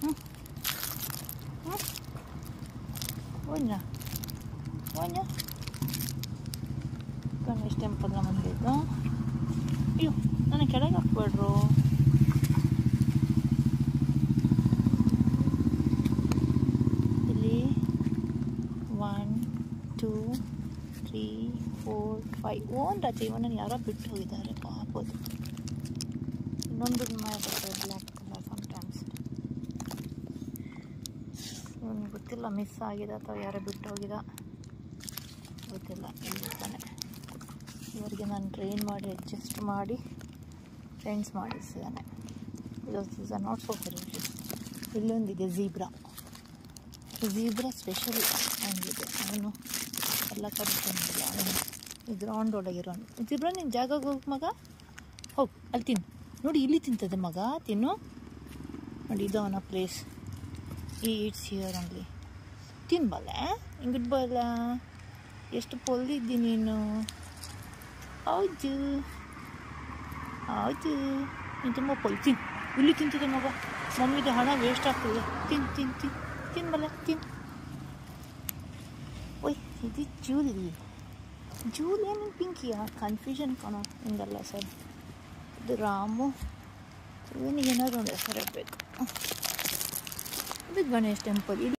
ಹ್ಞೂ ಹ್ಞೂ ಹೋಯ್ನ ಹೋಯ್ನ ಗಣೇಶ್ ಟೆಂಪಲ್ನ ಬಂದಿದ್ದು ಅಯ್ಯೋ ನನಗೆ ಕೆಳಗೆ ಹಾಕ್ಬೇಡ್ರು ಇಲ್ಲಿ one two three four five ಓನ್ ರಜೆ ಇವನನ್ನು ಯಾರೋ ಬಿಟ್ಟು ಹೋಗಿದ್ದಾರೆ ಪಾಪದು ಇನ್ನೊಂದು ಮಾಡಿದ್ದಾರೆ ಬ್ಲ್ಯಾಕ್ ಕಲರ್ ಸಮ್ಟೈಮ್ಸ್ ಇವನಿಗೆ ಗೊತ್ತಿಲ್ಲ ಮಿಸ್ ಆಗಿದೆ ಅಥವಾ ಯಾರೋ ಬಿಟ್ಟು ಹೋಗಿದ ಗೊತ್ತಿಲ್ಲ ಇಲ್ಲಿರ್ತಾನೆ ಇವರಿಗೆ ನಾನು ಟ್ರೈನ್ ಮಾಡಿ ಅಡ್ಜಸ್ಟ್ ಮಾಡಿ ಫ್ರೆಂಡ್ಸ್ ಮಾಡಿಸಿದ್ದಾನೆ because is are not so ferocious ಇಲ್ಲೊಂದಿದೆ ಝೀಬ್ರಾ ಝೀಬ್ರಾ ಸ್ಪೆಷಲ್ ಅವನಿಗಿದೆ ಅವನು ಎಲ್ಲ ಕಡೆ ತಂದಿಲ್ಲ ಅವನು ಈ ಗ್ರೌಂಡ್ ಒಳಗಿರೋನು ಝೀಬ್ರಾ ನಿನ್ನ ಜಾಗಕ್ಕೆ ಹೋಗಿ ಮಗ ಹೋಗಿ ಅಲ್ಲಿ ತಿನ್ನು ನೋಡಿ ಇಲ್ಲಿ ತಿಂತದೆ ಮಗ ತಿನ್ನು ನೋಡಿ ಇದು ಅವನ ಪ್ಲೇಸ್ ಈ ಇಟ್ಸ್ ಹಿಯರ್ ಓನ್ಲಿ ತಿನ್ಬಲ್ಲ ಹಿಂಗಿಟ್ ಬಲ್ಲ ಎಷ್ಟು ಪೊಲ್ದಿದ್ದಿ ನೀನು ಹೌದು ಹೌದು ನೀನು ತುಂಬ ಪೊಲ್ ತಿನ್ ಇಲ್ಲಿ ತಿಂತಿದೆ ಮಗ ಮಮ್ಮಿದು ಹಣ ವೇಸ್ಟ್ ಆಗ್ತದೆ ತಿನ್ ತಿನ್ ತಿನ್ ತಿನ್ಬಲ್ಲ ತಿನ್ ಓಯ್ ಇದು ಜೂಲಿ ಜೂಲಿ ಏನು ಪಿಂಕಿಯಾ ಕನ್ಫ್ಯೂಷನ್ ಕಾಣೋ ಹಿಂಗಲ್ಲ ಸರ್ ಇದು ರಾಮು ಇವನಿಗೆ ಏನಾದರೂ ಒಂದು ಹೆಸರು ಇರಬೇಕು ಇದು ಗಣೇಶ್ ಟೆಂಪಲ್ ಇದು